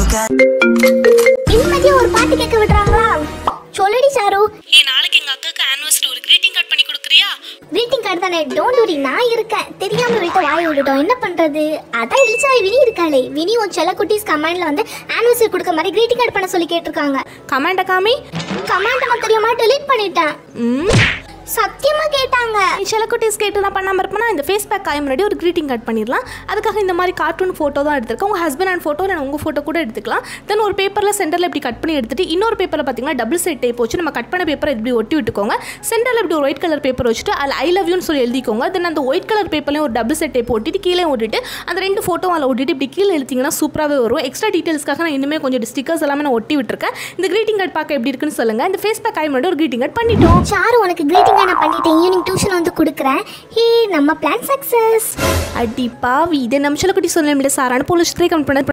நிம்மதியா ஒரு பாட்டு கேட்க விடுறாங்களா சொல்லுடி சாரு ஏ நாளைக்கு எங்க அக்காக்கு ஆனிவர்சரி ஒரு greeting கார்டு பண்ணி கொடுக்குறியா greeting கார்டு தானே டோன்ட் வரி நான் இருக்கேன் தெரியாம விட்டு வாய் விட்டுட்டோம் என்ன பண்றது அதான் இளிச்சாவி வினி இருக்காளே வினி உன் செல்ல குட்டீஸ் கமெண்ட்ல வந்து ஆனிவர்சரி கொடுக்க மாதிரி greeting கார்டு பண்ண சொல்லி கேட்டிருக்காங்க கமெண்ட காமி கமெண்ட் நான் தெரியாம delete பண்ணிட்டேன் ம் சத்தியமா கேட்டாங்க நீ சில குட்டீஸ் கேட்டு நான் பண்ணாமல் இருப்பேனா இந்த ஃபேஸ் பேக் காயம் முன்னாடி ஒரு greeting கார்டு பண்ணிடலாம் அதுக்காக இந்த மாதிரி கார்ட்டூன் ஃபோட்டோ தான் எடுத்திருக்கேன் உங்கள் ஹஸ்பண்ட் அண்ட் ஃபோட்டோ இல்லை உங்கள் ஃபோட்டோ கூட எடுத்துக்கலாம் தென் ஒரு பேப்பரில் சென்டரில் இப்படி கட் பண்ணி எடுத்துட்டு இன்னொரு பேப்பரில் பார்த்தீங்கன்னா டபுள் சைட் டேப் வச்சு நம்ம கட் பண்ண பேப்பரை இப்படி ஒட்டி விட்டுக்கோங்க சென்டரில் இப்படி ஒரு ஒயிட் கலர் பேப்பர் வச்சுட்டு அதில் ஐ லவ் யூன்னு சொல்லி எழுதிக்கோங்க தென் அந்த ஒயிட் கலர் பேப்பர்லையும் ஒரு டபுள் சைட் டேப் ஒட்டிட்டு கீழே ஒட்டிட்டு அந்த ரெண்டு ஃபோட்டோ அதில் ஒட்டிட்டு இப்படி கீழே எழுதிங்கன்னா சூப்பராகவே வரும் எக்ஸ்ட்ரா டீட்டெயில்ஸ்க்காக நான் இன்னுமே கொஞ்சம் ஸ்டிக்கர்ஸ் எல்லாமே நான் ஒட்டி விட்டுருக்கேன் இந்த greeting கார்டு பார்க்க எப்படி இருக்குன்னு சொல்லுங்கள் இந்த ஃபேஸ் பேக் காயம் முன்னாடி ஒரு greeting கார்டு பண்ணிட்டோம் சாரு உனக்கு greeting நான் பண்ணிட்டேன் ஈவினிங் டியூஷன் வந்து கொடுக்குறேன் ஹே நம்ம பிளான் சக்சஸ் அடி பாவி இதை நிமிஷம் குட்டி சொல்ல முடியல சாரான போலீஸ் கமெண்ட் பண்ண